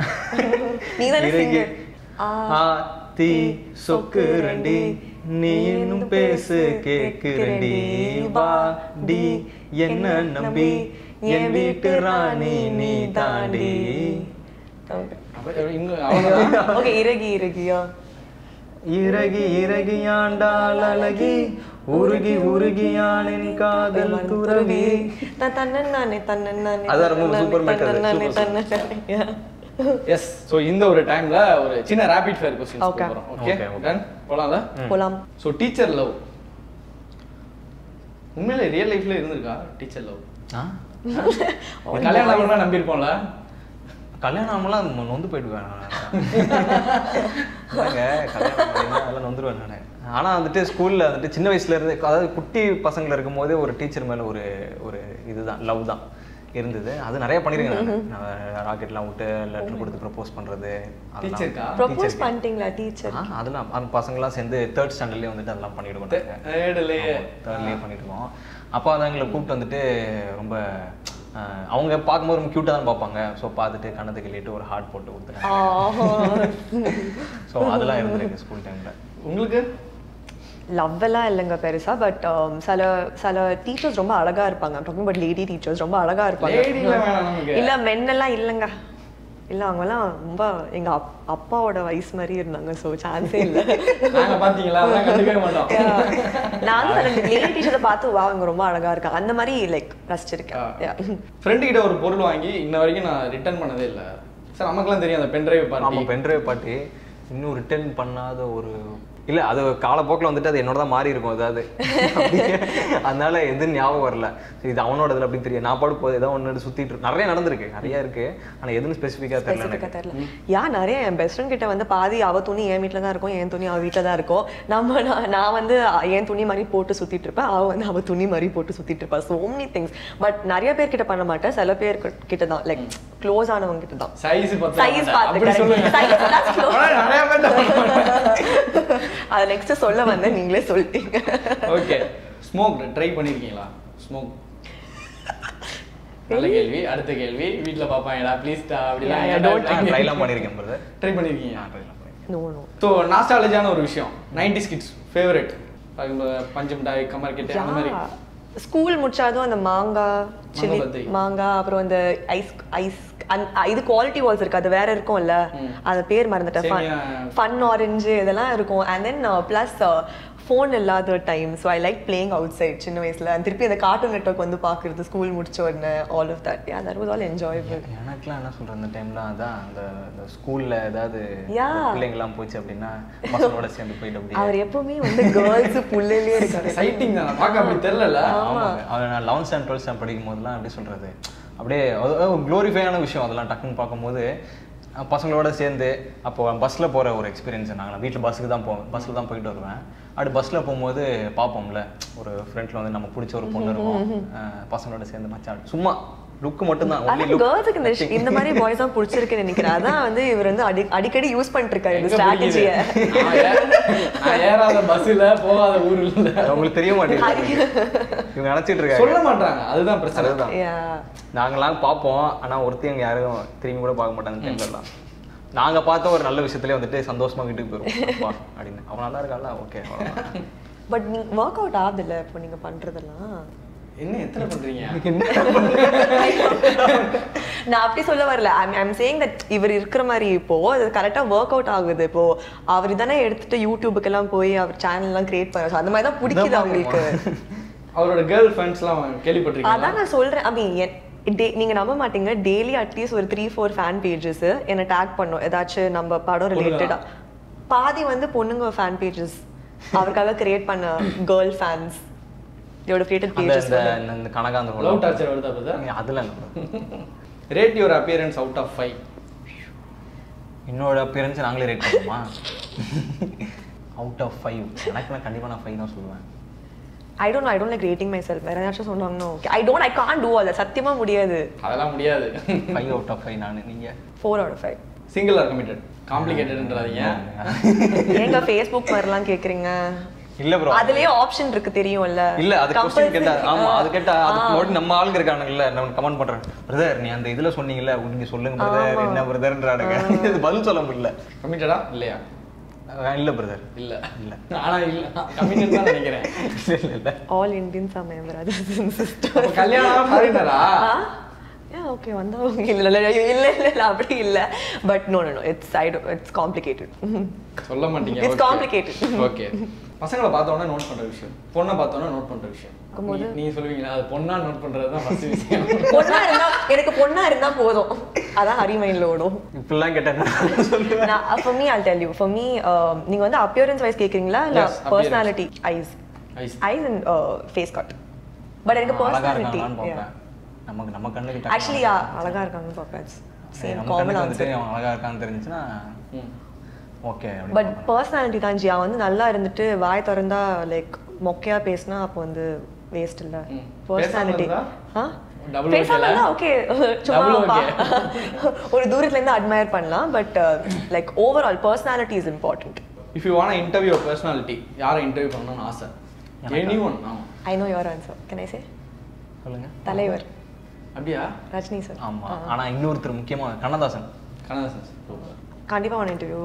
நீ தானே இறங்கி singer. ஆ, ஆத்தி சொக்கு ரெண்டி நீ இன்னும் பேசு கேக்கு ரெண்டி வா டி என்ன நம்பி என் வீட்டு ராணி நீ தாண்டி அப்ப இன்னும் அவ்வளவுதான். ஓகே இறகி இறகியா இறகி இறகி ஆண்டாள் அழகி உருகி உருகியானின் காதல் துறவி நான் தன்னன்னானே தன்னன்னானே அதான் ரொம்ப super method. தன்னன்னானே Super, super. தன்னன்னானே Yeah. எஸ் ஸோ இந்த ஒரு டைம்ல ஒரு சின்ன ரேபிட் ஃபயர் கொஸ்டின் Okay. போறோம் ஓகே Okay, okay. டன் போலாம்ல போலாம் ஸோ டீச்சர் லவ் உண்மையில ரியல் லைஃப்ல இருந்திருக்கா டீச்சர் லவ் ஆ? கல்யாணம் ஆகணும்னா நம்பியிருப்போம்ல கல்யாணம் ஆகலாம் அது நொந்து போயிடுவேன் நான். இல்லைங்க, கல்யாணம் ஆகலைன்னா அதெல்லாம் நொந்துருவேன் நான் ஆனால் வந்துட்டு ஸ்கூலில் வந்துட்டு சின்ன வயசுல இருந்து அதாவது குட்டி பசங்கள இருக்கும்போதே ஒரு டீச்சர் மேலே ஒரு ஒரு இதுதான் லவ் தான் இருந்தது அது நிறைய பண்ணியிருக்கேன் நான் நான் ராக்கெட்லாம் விட்டு லெட்டர் கொடுத்து ப்ரப்போஸ் பண்ணுறது டீச்சருக்கா ப்ரப்போஸ் பண்ணிட்டீங்களா டீச்சர் ஆ அதெல்லாம் அந்த பசங்களாம் சேர்ந்து தேர்ட் ஸ்டாண்டர்ட்லேயே வந்துட்டு அதெல்லாம் பண்ணிடுவோம் தேர்ட்லயே தேர்ட்லேயே பண்ணிட்டுருக்கோம் அப்போ அதான் எங்களை கூப்பிட்டு வந்துட்டு ரொம்ப அஹ், அவங்க பார்க்கும்போது ரொம்ப க்யூட்டாக தான் பார்ப்பாங்க ஸோ பார்த்துட்டு கண்ணத்தை கிள்ளிட்டு ஒரு ஹார்ட் போட்டு கொடுத்துட்டேன் ஸோ அதெல்லாம் இருந்திருக்கு ஸ்கூல் டைமில் உங்களுக்கு லவ் எல்லாம் இல்லைங்க பெருசா பட் சில சில டீச்சர்ஸ் ரொம்ப அழகா இருப்பாங்க டாக்கிங் பட் லேடி டீச்சர்ஸ் ரொம்ப அழகா இருப்பாங்க Lady எல்லாம் வேணாம் நமக்கு. இல்ல மென் எல்லாம் இல்லைங்க இல்ல அவங்கெல்லாம் ரொம்ப எங்க அப்- அப்பாவோட வயசு மாதிரி இருந்தாங்க ஸோ சான்ஸே இல்லை நாங்க பாத்தீங்களா அதெல்லாம் கண்டுக்கவே மாட்டோம் நானும் அந்த லேடி டீச்சரை பார்த்து வா அவங்க ரொம்ப அழகா இருக்காங்க அந்த மாதிரி லைக் ரசிச்சிருக்கேன் Yeah. ஃப்ரெண்டு கிட்ட ஒரு பொருள் வாங்கி இன்ன வரைக்கும் நான் ரிட்டர்ன் பண்ணதே இல்ல சார் நமக்கெல்லாம் தெரியும் அந்த பென்ட்ரைவ் நம்ம பார்ட்டி பென்ட்ரைவ் பாட்டி இன்னும் ரிட்டர்ன் பண்ணாத ஒரு இல்லை அது காலப்போக்கில் வந்துட்டு அது என்னோட தான் மாறி இருக்கும் அதாவது அதனால எதுவும் ஞாபகம் வரல சரி, இது அவனோட இதில் அப்படி தெரியும் நான் பாடு போது ஏதோ ஒன்று சுற்றிட்டு இருக்கு நிறைய நடந்திருக்கு நிறைய இருக்கு ஆனால் எதுன்னு ஸ்பெசிஃபிக்காக தெரியல ஸ்பெசிஃபிக்காக எனக்கு தெரியல யா நிறைய என் பெஸ்ட் ஃப்ரெண்ட் கிட்ட வந்து பாதி அவ துணி என் வீட்டில் தான் இருக்கும் என் துணி அவ வீட்டில் தான் இருக்கும் நம்ம நான் நான் வந்து என் துணி மாதிரி போட்டு சுத்திட்டு இருப்பேன் அவ வந்து அவ துணி மாதிரி போட்டு சுத்திட்டு இருப்பா so many திங்ஸ் பட் நிறைய பேர் கிட்ட பண்ண மாட்டேன் சில பேர் கிட்ட தான் லைக் க்ளோஸ் ஆனவங்க கிட்ட தான் சைஸ் பார்த்து சைஸ் அப்படி பார்த்து சொல்லுங்க சைஸ் தான் close. ஆனா நிறைய பேர் அது நெக்ஸ்ட் சொல்ல வந்தேன் நீங்களே சொல்லிட்டீங்க ஓகே ஸ்மோக் ட்ரை பண்ணிருக்கீங்களா ஸ்மோக் நல்ல கேள்வி அடுத்த கேள்வி வீட்ல பாப்பாங்கடா ப்ளீஸ் Yeah, yeah, don't அப்படிலாம் ட்ரைலாம் பண்ணியிருக்கேன் பிரதர் ட்ரை பண்ணிருக்கீங்க ட்ரைலாம் பண்ணியிருக்கேன் நோ நோ ஸோ நாஸ்டாலஜியான ஒரு விஷயம் நைன்டி கிட்ஸ் ஃபேவரட் பஞ்சு மிட்டாய் கமர் கிட்ட அந்த மாதிரி ஸ்கூல் முடிச்சாதும் அந்த மாங்காய் சில்லி பத்தி. மாங்காய் அப்புறம் அந்த ஐஸ் ஐஸ் இது குவாலிட்டி வால்ஸ் இருக்கு அது வேற இருக்கும்ல அது பேர் மறந்துட்டேன் சேமியா. ஃபன் ஆரஞ்சு இதெல்லாம் இருக்கும் அண்ட் தென் ப்ளஸ் ஃபோன் இல்லாத time so I like playing outside சின்ன வயசுல And திருப்பி அந்த கார்ட்டூன் நெட்ஒர்க் வந்து பார்க்குறது ஸ்கூல் முடிச்ச உடனே all of that ya that was all enjoyable எனக்குலாம் என்ன சொல்றது அந்த டைம்ல அதான் அந்த அந்த ஸ்கூல்ல ஏதாவது Yeah. பிள்ளைங்கலாம் போச்சு அப்படின்னா பசங்களோட சேர்ந்து போயிட்டு அப்படியே அவர் எப்பவுமே வந்து கேர்ள்ஸ் புள்ளையிலே இருக்காரு சைட்டிங் தான் பார்க்க அப்படி தெரியல ஆமாங்க அவன் நான் லெவன்த் அண்ட் டுவெல்த் ஸ்டாண்ட் படிக்கும் போதெல்லாம் எப்படி சொல்றது அப்படியே அது ஒரு க்ளோரிஃபையான விஷயம் அதெல்லாம் டக்குன்னு பார்க்கும்போது அஹ் பசங்களோட சேர்ந்து அப்போ பஸ்ஸில் போகிற ஒரு எக்ஸ்பீரியன்ஸ் நாங்கள் வீட்டில் பஸ்ஸுக்கு தான் போவேன் பஸ்ஸில் தான் போயிட்டு வருவேன் அப்படி பஸ்ஸில் போகும்போது பார்ப்போம்ல ஒரு ஃப்ரெண்ட்ல வந்து நம்ம பிடிச்ச ஒரு பொண்ணு இருக்கும் அஹ் பசங்களோட சேர்ந்து மச்சான் சும்மா லுக்கு மட்டும்தான் ஆனா only look. கேர்ள்ஸுக்கு இந்த ஷ்- இந்த மாதிரி பாய்ஸ் தான் பிடிச்சிருக்குன்னு நினைக்கிறேன் அதான் வந்து இவர் வந்து அடி அடிக்கடி யூஸ் பண்ணிட்டு இருக்காரு இந்த எங்க பிடிக்குது? ஸ்ட்ராட்டஜியை நான் ஏ- நான் ஏறாத பஸ்ல போகாத ஊர்ல அது உங்களுக்கு தெரிய மாட்டேங்குது இவங்க நினச்சிட்டு இருக்காங்க சொல்ல மாட்டாங்க அதுதான் பிரச்சனை அதுதான் Yeah. நாங்களாம் பார்ப்போம் ஆனா ஒருத்தையும் யாரும் திரும்பி கூட பார்க்க மாட்டாங்க டைம்ல எல்லாம் நாங்க பார்த்த ஒரு நல்ல விஷயத்துலயே வந்துட்டு சந்தோஷமா வீட்டுக்கு போயிருவோம் அப்பா அப்படின்னு அவன் நல்லா இருக்கான்ல ஓகே பட் நீங்க ஒர்க் அவுட் ஆகுதுல்ல இப்போ நீங்க பண்றதெல்லாம் என்ன எத்தனை பண்றீங்க நான் அப்படி சொல்ல வரல ஐம் ஐம் சேயிங் தட் இவர் இருக்கிற மாதிரி இப்போ அது கரெக்டா ஒர்க் அவுட் ஆகுது இப்போ அவர் தானே எடுத்துட்டு யூடியூபுக்கு எல்லாம் போய் அவர் சேனல் எல்லாம் கிரியேட் பண்ண அந்த மாதிரி தான் பிடிக்குது அவங்களுக்கு அவரோட கேர்ள் ஃப்ரெண்ட்ஸ்லாம் கேள்விப்பட்டிருக்கீங்களா அதான் நான் சொல்றேன் ஐ மீன் டே- நீங்க நம்ப மாட்டீங்க டெய்லி அட்லீஸ்ட் ஒரு த்ரீ ஃபோர் ஃபேன் பேஜஸ் என்ன டேக் பண்ணும் ஏதாச்சும் நம்ம படம் ரிலேட்டடா பாதி வந்து பொண்ணுங்க ஃபேன் பேஜஸ் அவருக்காக கிரியேட் பண்ண கேர்ள் ஃபேன்ஸ் இதோட கிரியேட்டட் அந்த பேஜஸ் இந்த இந்த- இந்த கனகாந்த லவ் டார்ச்சர் வருதா பிரதர் அதெல்லாம் இல்லை rate your appearance out of five என்னோட appearance நாங்களே ரேட் பண்ணுமா அவுட் ஆஃப் ஃபைவ் எனக்குலாம் கண்டிப்பா நான் ஃபைவ் தான் சொல்லுவேன் I don't I don't like rating my self வேற ஏதாச்சும் சொன்னாங்கன்னா okay I don't I can't do அது சத்தியமா முடியாது அதெல்லாம் முடியாது ஃபைவ் அவுட் ஆஃப் ஃபைவ் நான் நீங்க four out five single or committed காம்ப்ளிகேட்டட்ன்றாதீங்க ஏங்க ஃபேஸ்புக் மாதிரிலாம் கேக்குறீங்க இல்ல ப்ரோ அதுலயே ஆப்ஷன் இருக்கு தெரியும்ல இல்ல அது கொஸ்டின் கேட்டா Compulsory. ஆமா அது கேட்டா ஆ. அதுக்கு முன்னாடி நம்ம ஆளுங்க இருக்கானுங்கல்ல நான் கமெண்ட் பண்றேன் பிரதர் நீ அந்த இதுல சொன்னீங்கல்ல நீங்க சொல்லுங்க பிரதர் என்ன பிரதர்ன்றானுங்க இது பதில் சொல்ல முடியல கமிட்டடா இல்லையா இல்லை பிரதர் இல்ல இல்ல. ஆனா இல்ல கம்மின்னு தான் நினைக்கிறேன் இல்லை இல்லை all Indians are my brothers and sisters அப்ப கல்யாணம் ஃபாரினரா யா ஓகே வந்தவங்க இல்ல இல்ல இல்ல இல்ல இல்ல இல்ல அப்படி இல்ல but no no no it's I it's complicated சொல்ல மாட்டீங்க It's complicated. ஓகே பசங்களை பார்த்த உடனே நோட் பண்ற விஷயம் பொண்ணை பார்த்த உடனே நோட் பண்ற விஷயம் இருக்கும்போது- நீ- நீங்க சொல்லுவீங்களா அது பொண்ணா நோட் பண்றது தான் ஃபர்ஸ்ட் விஷயம் பொண்ணா இருந்தா எனக்கு பொண்ணா இருந்தா போதும் அதான் ஹரி மைண்ட்ல ஓடும் இப்படிலாம் கேட்டேன் சொல்லுவேன் நான் for me I'll tell you for me நீங்க வந்து அப்பியரன்ஸ் வைஸ் கேக்குறீங்களா இல்ல Yes, appearance. Personality eyes Eyes. Eyes and face cut but எனக்கு அழகா பர்சனாலிட்டி இருக்காங்களான்னு பார்ப்பேன் நமக்கு நம்ம கண்ணுக்கு ஆக்சுவலி அழகா இருக்காங்கன்னு பார்ப்பேன் சேம் நம்ம காமன் கண்ணுக்கு வந்துட்டு ஆன்சர் அவன் அழகா இருக்கான்னு தெரிஞ்சுச்சுன்னா ம். ஓகே பட் பர்சனாலிட்டி தான் ஜி அவன் வந்து நல்லா இருந்துட்டு வாய் திறந்தா லைக் மொக்கையா பேசினா அப்போ வந்து வேஸ்ட் இல்ல ம். பர்சனாலிட்டி பேசாம ஆ Double பேசாம okay ல? இருந்தா ஓகே சும்மா Double பா- okay. ஒரு தூரத்துல இருந்து அட்மயர் பண்ணலாம் but like overall personality is important if you want interview personality யாரை இன்டர்வியூ பண்ணணும்னு ஆசை எனி ஒன் ஆமா I know your answer can I say சொல்லுங்க தலைவர் அப்படியா ரஜினி சார் ஆமா ஆனா இன்னொருத்தர் முக்கியமா கண்ணதாசன் கனதாசன் சார் கண்டிப்பா one interview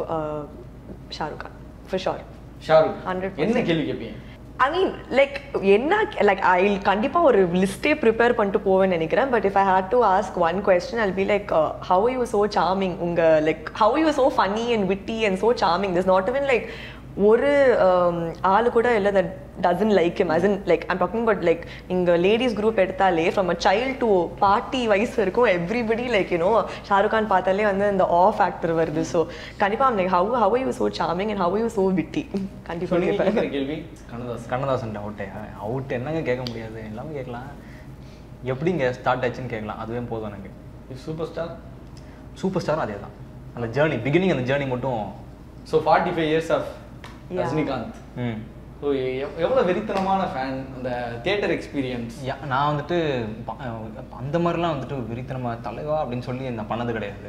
Shahrukh Khan for sure Shahrukh 100%. என்ன கேள்வி கேட்பீங்க ஐ மீன் லைக் என்ன லைக் ஐ கண்டிப்பா ஒரு லிஸ்டே ப்ரிப்பேர் பண்ணிட்டு போவேன்னு நினைக்கிறேன் but if I had to ask one question I'll be like how you so charming உங்க like how you so funny and witty and so charming this not even like ஒரு um, ஆளு கூட இல்லை that doesn't like him as in like I'm talking but like இங்க ladies group எடுத்தாலே from a child to forty வயசு வரைக்கும் everybody like you know Shahrukh Khan பார்த்தாலே வந்து இந்த ஆ ஃபேக்டர் வருது ஸோ கண்டிப்பா like how how you so charming and how you so witty so கண்டிப்பா நீங்க கேட்பேன் கேட்குற கேள்வி கனதாசன் கண்ணதாசன் அவுட்டே அவுட் என்னங்க கேட்க முடியாது எல்லாமே கேட்கலாம் எப்படிங்க ஸ்டார்ட் ஆச்சுன்னு கேட்கலாம் அதுவே போதும் எனக்கு சூப்பர் ஸ்டார் சூப்பர் ஸ்டார் அதே தான் அந்த ஜேர்னி பிகினிங் அந்த ஜேர்னி மட்டும் so forty five years of Yeah. Rajinikanth ம் ஸோ எவ்வளோ வெறித்தனமான ஃபேன் அந்த தியேட்டர் எக்ஸ்பீரியன்ஸ் யா நான் வந்துட்டு ப- அஹ் அந்த மாதிரிலாம் வந்துட்டு விரித்தனமா தலைவா அப்படின்னு சொல்லி நான் பண்ணது கிடையாது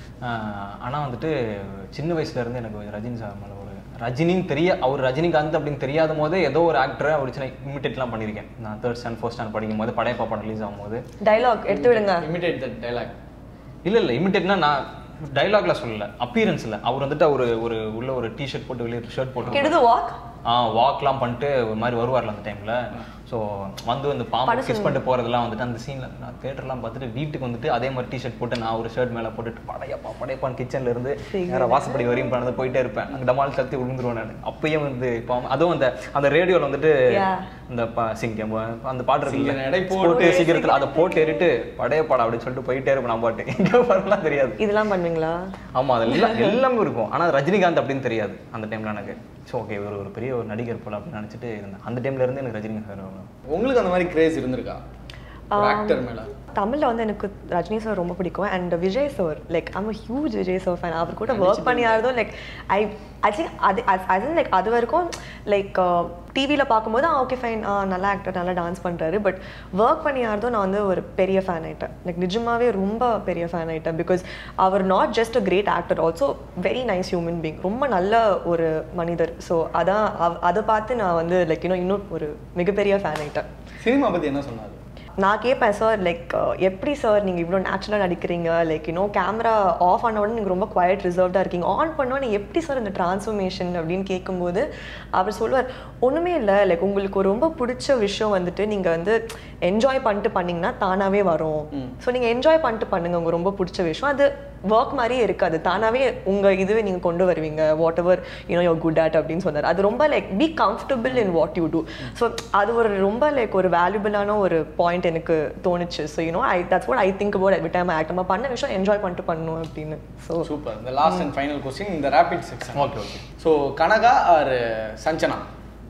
ஆனால் வந்துட்டு சின்ன வயசுல இருந்து எனக்கு ரஜினி சார் மேலே ஒரு ரஜினின்னு தெரிய அவர் ரஜினிகாந்த் அப்படின்னு தெரியாத போதே ஏதோ ஒரு ஆக்டரை அவர் சின்ன இமிட்டேட்லாம் பண்ணியிருக்கேன் நான் தேர்ட் ஸ்டாண்ட் ஃபோர்த் ஸ்டாண்ட் படிக்கும் போது படையப்பா படம் ரிலீஸ் ஆகும்போது டைலாக் எடுத்து விடுங்க இமிடேட் தட் டைலாக் இல்லை இல்லை இமிட்டேட்னா நான் டைலாக்ல சொல்லல அப்பீரன்ஸ்ல அவர் வந்துட்டு ஒரு ஒரு உள்ள ஒரு டிஷர்ட் போட்டு வெளியே ஷர்ட் போட்டு கெடுது வாக் ஆ வாக்லாம் பண்ணிட்டு ஒரு மாதிரி வருவார்ல அந்த டைம்ல ஸோ வந்து அந்த பாம்பு கிஸ் பண்ணிட்டு போறதெல்லாம் வந்துட்டு அந்த சீன்ல நான் தேட்டர்லாம் பார்த்துட்டு வீட்டுக்கு வந்துட்டு அதே மாதிரி டிஷர்ட் போட்டு நான் ஒரு ஷர்ட் மேல போட்டுட்டு படையப்பா படையப்பான் கிச்சன்ல இருந்து நேரா வாசப்படி வரையும் பண்ணது போயிட்டே இருப்பேன் அங்க டமால் கத்தி விழுந்துருவேன் நான் அப்பயே வந்து பாம்பு அதுவும் அந்த அந்த ரேடியோல வந்துட்டு Yeah. இந்த ப- சிங்கம் அந்த பாட்டு சிங்கம் நடை இருக்குல்ல போட்டு போட்டு சீக்கிரத்துல அதை போட்டு ஏறிட்டு படையப்பாடா அப்படின்னு சொல்லிட்டு போயிட்டே இருப்பேன் நான் பாட்டு எங்க வரலாம் தெரியாது இதெல்லாம் பண்ணுவீங்களா ஆமா அது எல்லாம் எல்லாமே இருக்கும் ஆனா ரஜினிகாந்த் அப்படின்னு தெரியாது அந்த டைம்ல எனக்கு ஸோ ஓகே ஒரு ஒரு பெரிய ஒரு நடிகர் போல அப்படின்னு நினைச்சிட்டு இருந்தேன் அந்த டைம்ல இருந்து எனக்கு ரஜினிகாந்த் சார் உங்களுக்கு அந்த மாதிரி கிரேஸ் இருந்திருக்கா ஒரு ஆக்டர் மேல தமிழ்ல வந்து எனக்கு ரஜினி சார் ரொம்ப பிடிக்கும் and Vijay sir like I'm huge Vijay sir fan அவர் கூட ஒர்க் பண்ணியாரதும் லைக் ஐ ஆக்சுவலி அது அது லைக் அது வரைக்கும் லைக் டிவியில் பார்க்கும்போது ஆ ஓகே ஃபைன் நல்லா ஆக்டர் நல்லா டான்ஸ் பண்ணுறாரு பட் ஒர்க் பண்ணியாரதும் நான் வந்து ஒரு பெரிய ஃபேன் ஆயிட்டேன் லைக் நிஜமாவே ரொம்ப பெரிய ஃபேன் ஆயிட்டேன் பிகாஸ் அவர் not just a great actor also very nice human being ரொம்ப நல்ல ஒரு மனிதர் ஸோ அதான் அவ- அதை பார்த்து நான் வந்து லைக் இன்னும் இன்னும் ஒரு மிகப்பெரிய ஃபேன் ஆயிட்டேன் சினிமா பத்தி என்ன சொன்னாரு நான் கேட்பேன் சார் லைக் எப்படி சார் நீங்கள் இவ்வளோ நேச்சுரலாக நடிக்கிறீங்க லைக் இன்னும் கேமரா ஆஃப் ஆன உடனே நீங்கள் ரொம்ப குவைட் ரிசர்வ்டாக இருக்கீங்க ஆன் பண்ணோன்னே எப்படி சார் இந்த டிரான்ஸ்ஃபர்மேஷன் அப்படின்னு கேட்கும்போது அவர் சொல்லுவார் ஒன்றுமே இல்லை லைக் உங்களுக்கு ஒரு ரொம்ப பிடிச்ச விஷயம் வந்துட்டு நீங்கள் வந்து என்ஜாய் பண்ணிட்டு பண்ணீங்கன்னா தானாகவே வரும் ஸோ நீங்கள் என்ஜாய் பண்ணிட்டு பண்ணுங்க உங்க ரொம்ப பிடிச்ச விஷயம் அது ஒர்க் மாதிரியே இருக்காது தானாகவே உங்கள் இதுவே நீங்கள் கொண்டு வருவீங்க whatever you know you're good at அப்படின்னு சொன்னார் அது ரொம்ப like be comfortable in what you do so அது ஒரு ரொம்ப லைக் ஒரு வேல்யூபிளான ஒரு பாயிண்ட் எனக்கு தோணுச்சு so you know I that's what I think about every time act நம்ம பண்ண விஷயம் என்ஜாய் பண்ணிட்டு பண்ணணும் அப்படின்னு ஸோ சூப்பர் இந்த லாஸ்ட் அண்ட் ஃபைனல் கொஸ்டின் இந்த rapid section okay okay so Kanaka or Sanjana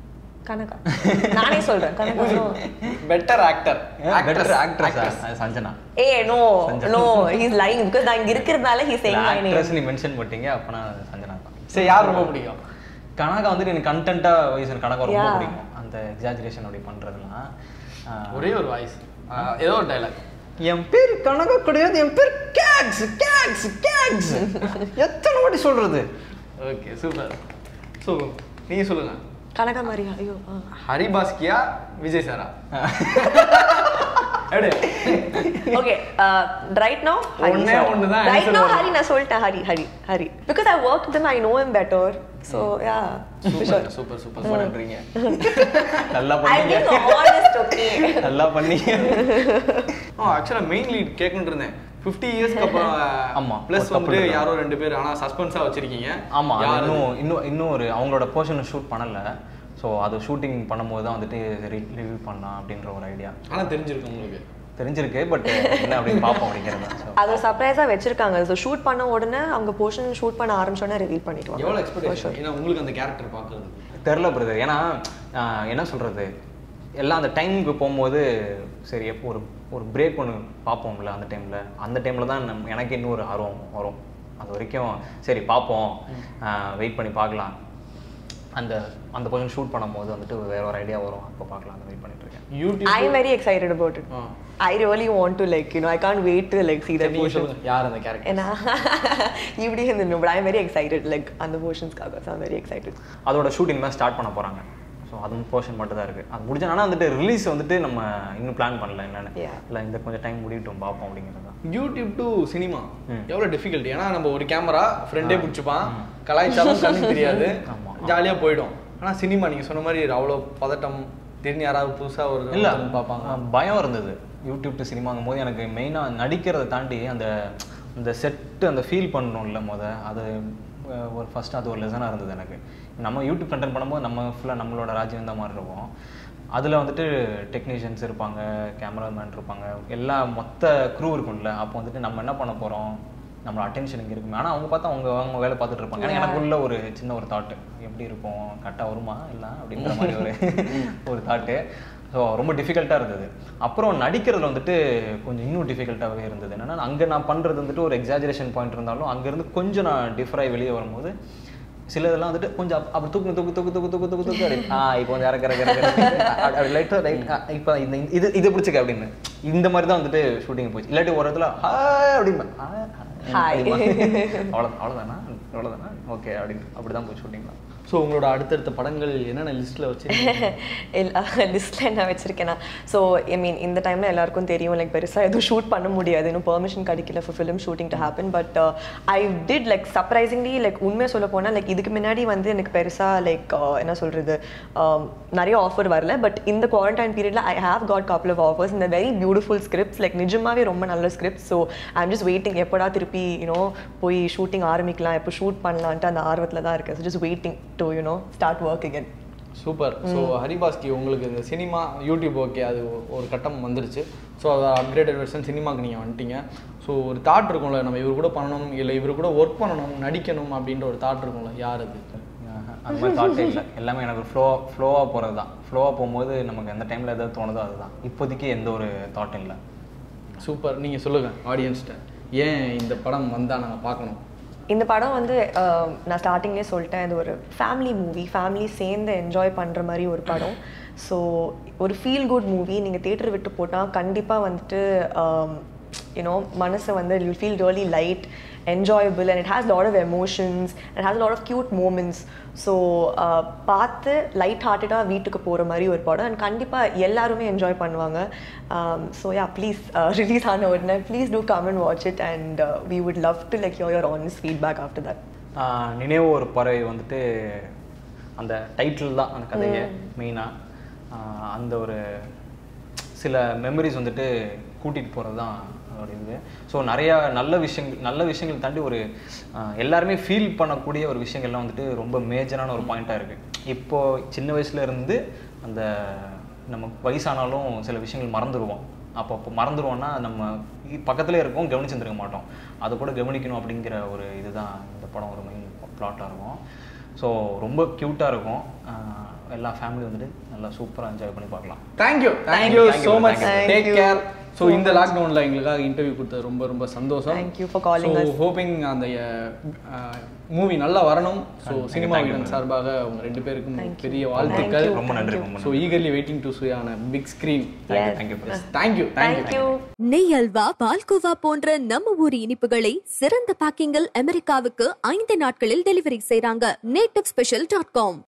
Kanaka நானே சொல்கிறேன் Kanaka better actor better actress Sanjana ஏ no no he's lying because நான் இங்கே இருக்கிறதுனால he's saying my name actress நீ மென்ஷன் பண்ணிட்டீங்க அப்பனா சஞ்சனா தான் சரி யார் ரொம்ப பிடிக்கும் கனகா வந்துட்டு எனக்கு கண்டென்ட்டா வயசு எனக்கு கனகா ரொம்ப Yeah. பிடிக்கும் அந்த எக்ஸாஜரேஷன் அப்படி பண்றதுலாம் ஆஹ், ஒரே ஒரு வாய்ஸ் ஏதோ ஒரு டைலாக் என் பேர் கனகா கிடையாது என் பேர் கேக்ஸ் கேக்ஸ் கேக்ஸ் எத்தனை வாட்டி சொல்றது ஓகே சூப்பர் ஸோ நீங்க சொல்லுங்க கனகா மாதிரியா ஐயோ ஆ ஹரிபாஸ்கியா விஜய் சாரா எப்படி ஓகே ரைட் நோ ஒண்ணே ஒண்ணுதான் ரைட் answer நோ வரும். ஹரி நான் சொல்லிட்டேன் Hari Hari Hari because I work them I know him better so ya super super super பண்றீங்க நல்லா ஐ பண்ணீங்க பீங் ஆனஸ்ட் ஓகே நல்லா பண்ணீங்க ஆ ஆக்சுவலாக மெயின் லீட் கேட்கணும்னு இருந்தேன் ஃபிஃப்டி இயர்ஸ்க்கு அப்புறம் ஆமா, ப்ளஸ் ஒரு couple வந்து இருக்காங்க. யாரோ ரெண்டு பேர் ஆனால் சஸ்பென்ஸாக வச்சிருக்கீங்க ஆமா அது யார் அது? இன்னும் இன்னும் இன்னும் ஒரு அவங்களோட போர்ஷன் ஷூட் பண்ணல ஸோ அது ஷூட்டிங் பண்ணும்போது தான் வந்துட்டு ரிவ்யூ பண்ணலாம் அப்படின்ற ஒரு ஐடியா ஆனா தெரிஞ்சிருக்கு உங்களுக்கு தெரிஞ்சிருக்கு பட் என்ன அப்படின்னு பார்ப்போம் அப்படிங்கிறது ஸோ அது சர்ப்ரைஸா வச்சிருக்காங்க ஸோ ஷூட் பண்ண உடனே அவங்க போர்ஷன் ஷூட் பண்ண ஆரம்பிச்சோடனே ரிவீல் பண்ணிடுவாங்க எவ்வளோ எக்ஸ்பெக்டேஷன் ஏன்னா உங்களுக்கு அந்த கேரக்டர் பார்க்கறது தெரில பிரதர் ஏன்னா ஆஹ், என்ன சொல்கிறது எல்லாம் அந்த டைமுக்கு போகும்போது சரி எப்போ ஒரு ஒரு பிரேக் ஒன்று பார்ப்போம்ல அந்த டைமில் அந்த டைமில் தான் நம் எனக்கு இன்னும் ஒரு ஆர்வம் வரும் அது வரைக்கும் சரி பார்ப்போம் வெயிட் பண்ணி பார்க்கலாம் அந்த அந்த கொஞ்சம் ஷூட் பண்ணும்போது வந்துட்டு வேற ஒரு ஐடியா வரும் அப்போ பார்க்கலாம் அந்த வெயிட் பண்ணிட்டு இருக்கேன் YouTube I am very excited about it ah. I really want to like you know I can't wait to like see the நீங்க போர்ஷன் சொல்லுங்க யார் அந்த கேரக்டர் ஏன்னா இப்படி இருந்துடும் but I am very excited like அந்த போர்ஷன்ஸ்க்காக ஸோ ஐம் வெரி எக்ஸைட்டட் அதோட ஷூட்டிங் தான் ஸ்டார்ட் பண்ண போகிறாங்க ஸோ அது போர்ஷன் மட்டும் தான் இருக்குது அது முடிஞ்ச ஆனால் வந்துட்டு ரிலீஸ் வந்துட்டு நம்ம இன்னும் பிளான் பண்ணல என்னென்னு Yeah. இல்லை இந்த கொஞ்சம் டைம் முடியட்டும் பார்ப்போம் அப்படிங்கிறது தான் யூடியூப் டு சினிமா ம். எவ்வளோ டிஃபிகல்ட்டி ஏன்னா நம்ம ஒரு கேமரா ஃப்ரெண்டே பிடிச்சிப்பான் கலாய்ச்சாலும் கண்ணுக்கு தெரியாது ஆமா. ஜாலியா போயிடும் ஆனா சினிமா நீங்க சொன்ன மாதிரி அவ்வளோ பதட்டம் திடீர்னு யாராவது புதுசா ஒரு இல்லை ஒருத்தர் பார்ப்பாங்க பயம் இருந்தது யூடியூப் டு சினிமாங்கும் போது எனக்கு மெயினாக நடிக்கிறதை தாண்டி அந்த அந்த செட்டு அந்த ஃபீல் பண்ணணும்ல முத அது அஹ், ஒரு ஃபர்ஸ்ட் அது ஒரு லெசனாக இருந்தது எனக்கு நம்ம யூடியூப் கண்டென்ட் பண்ணும்போது நம்ம ஃபுல்லாக நம்மளோட ராஜ்யம் தான் மாதிரி இருக்கும் அதில் வந்துட்டு டெக்னீஷியன்ஸ் இருப்பாங்க கேமராமேன் இருப்பாங்க எல்லா மொத்த க்ரூ இருக்கும்ல அப்போ வந்துட்டு நம்ம என்ன பண்ண போகிறோம் நம்மளோட அட்டென்ஷன் இங்கே இருக்குமே ஆனால் அவங்க பார்த்தா அவங்க அவங்க வேலை பார்த்துட்டு இருப்பாங்க ஏன்னா எனக்குள்ள ஒரு சின்ன ஒரு தாட்டு எப்படி இருக்கும் கரெக்டாக வருமா இல்லை அப்படின்ற மாதிரி ஒரு ஒரு தாட்டு ஸோ ரொம்ப டிஃபிகல்ட்டாக இருந்தது அப்புறம் நடிக்கிறதுல வந்துட்டு கொஞ்சம் இன்னும் டிஃபிகல்ட்டாகவே இருந்தது என்னன்னா அங்கே நான் பண்ணுறது வந்துட்டு ஒரு எக்ஸாஜரேஷன் பாயிண்ட் இருந்தாலும் அங்கேருந்து கொஞ்சம் நான் டிஃபராகி வெளியே வரும்போது சில இதெல்லாம் வந்துட்டு கொஞ்சம் அப்~ அப்படி தூக்கு தூக்கு தூக்கு தூக்கு தூக்கு தூக்கு தூக்கு அப்படி ஆ இப்போ கொஞ்சம் இறக்க இறக்க இறக்க அப்படி லைட்டாக ரைட் இப்போ இந்த இது இது பிடிச்சிக்க அப்படின்னு இந்த மாதிரி தான் வந்துட்டு ஷூட்டிங் போச்சு இல்லாட்டி ஒரு இடத்துல ஹாய் அப்படின்னு Hi. அவ்வளோ அவ்வளோதானா அவ்வளோதானா ஓகே அப்படின்னு அப்படி தான் போய் ஷூட்டிங் தான் ஸோ உங்களோட அடுத்தடுத்த படங்கள் என்னென்ன லிஸ்ட்ல வச்சு லிஸ்ட்டில் என்ன வச்சிருக்கேன்னா ஸோ ஐ மீன் இந்த டைமில் எல்லாருக்கும் தெரியும் லைக் பெருசாக எதுவும் ஷூட் பண்ண முடியாது இன்னும் பெர்மிஷன் கிடைக்கல for film shooting to happen but I did like surprisingly like உண்மையாக சொல்ல போனால் லைக் இதுக்கு முன்னாடி வந்து எனக்கு பெருசாக லைக் என்ன சொல்கிறது நிறைய ஆஃபர் வரல பட் இந்த குவாரண்டைன் பீரியடில் I have got couple of offers இந்த வெரி பியூட்டிஃபுல் ஸ்கிரிப்ட்ஸ் லைக் நிஜமாவே ரொம்ப நல்ல script so I'm just waiting எப்படா திருப்பி யூனோ போய் ஷூட்டிங் ஆரம்பிக்கலாம் எப்போ ஷூட் பண்ணலான்ட்டு அந்த ஆர்வத்தில் தான் இருக்கேன் so just waiting to you know start work again super so ஹரிபாஸ்கி உங்களுக்கு இந்த சினிமா யூடியூப் ஓகே அது ஒ- ஒரு கட்டம் வந்துருச்சு ஸோ அதை அப்கிரேடட் வெர்ஷன் சினிமாக்கு நீங்கள் வந்துட்டீங்க ஸோ ஒரு தாட் இருக்கும்ல நம்ம இவர் கூட பண்ணணும் இல்லை இவர் கூட ஒர்க் பண்ணணும் நடிக்கணும் அப்படின்ற ஒரு தாட் இருக்கும்ல யார் அது ஆஹா, அந்த மாதிரி தாட்டே இல்லை எல்லாமே எனக்கு ஃப்ளோ ஃப்ளோவாக போகிறது தான் ஃப்ளோவாக போகும்போது நமக்கு எந்த டைமில் எதாவது தோணுதோ அதுதான் இப்போதைக்கு எந்த ஒரு தாட்டும் இல்லை சூப்பர் நீங்கள் சொல்லுங்கள் ஆடியன்ஸ்கிட்ட ஏன் இந்த படம் வந்தால் நாங்கள் பார்க்கணும் இந்த படம் வந்து அஹ், நான் ஸ்டார்டிங்லேயே சொல்லிட்டேன் இது ஒரு ஃபேமிலி மூவி ஃபேமிலி சேர்ந்து என்ஜாய் பண்ணுற மாதிரி ஒரு படம் ஸோ ஒரு ஃபீல் குட் மூவி நீங்கள் தேட்டர் விட்டு போட்டால் கண்டிப்பாக வந்துட்டு யூனோ மனசை வந்து you feel really light enjoyable and it has lot of emotions and has lot of cute moments so பார்த்து லைட் ஹார்ட்டடாக வீட்டுக்கு போகிற மாதிரி ஒரு படம் அண்ட் கண்டிப்பாக எல்லாருமே என்ஜாய் பண்ணுவாங்க ஸோ யா ப்ளீஸ் ரிலீஸ் ஆன உடனே please do come and watch it and we would love to like your your honest feedback after that ah நினைவு ஒரு பறவை வந்துட்டு அந்த டைட்டில் தான் அந்த கதையை மெயினாக அந்த ஒரு சில மெமரிஸ் வந்துட்டு கூட்டிகிட்டு போகிறது தான் அதோட இது ஸோ நிறையா நல்ல விஷயங்கள் நல்ல விஷயங்கள் தாண்டி ஒரு ஆஹ் எல்லாருமே ஃபீல் பண்ணக்கூடிய ஒரு விஷயங்கள்லாம் வந்துட்டு ரொம்ப மேஜரான ஒரு பாயிண்ட்டாக இருக்குது இப்போது சின்ன வயசுல இருந்து அந்த நம்ம வயசானாலும் சில விஷயங்கள் மறந்துடுவோம் அப்போ அப்போ மறந்துடுவோம்னா நம்ம பக்கத்துலேயே இருக்கோம் கவனிச்சிருந்துருக்க மாட்டோம் அதை கூட கவனிக்கணும் அப்படிங்கிற ஒரு இதுதான் இந்த படம் ஒரு மெயின் ப்ளாட்டாக இருக்கும் ஸோ ரொம்ப க்யூட்டாக இருக்கும் ஆஹ் எல்லா ஃபேமிலி வந்துட்டு நல்லா சூப்பராக என்ஜாய் பண்ணி பார்க்கலாம் thank you Thank thank you you, thank so you, much thank you. Take Thank you. Care so So இந்த much. லாக்டவுனில் எங்களுக்காக இன்டர்வியூ கொடுத்தது ரொம்ப ரொம்ப சந்தோஷம் Thank you for calling so us. Hoping அந்த மூவி நல்லா வரணும் so Thank you, cinema thank you, வீடன் brother. சார்பாக உங்க ரெண்டு பேருக்கும் Thank you. பெரிய Thank வாழ்த்துக்கள் you. ரொம்ப நன்றி Thank ரொம்ப ஸோ நன்றி ஈகர்லி வெயிட்டிங் டு சுயான big screen thank you Yes. Thank you plus thank you thank you Thank you. நெய் அல்வா பால்கோவா போன்ற நம்ம ஊர் இனிப்புகளை சிறந்த பேக்கிங்கில் அமெரிக்காவுக்கு ஐந்து நாட்களில் டெலிவரி செய்றாங்க நேட்டிவ் ஸ்பெஷல் டாட் காம்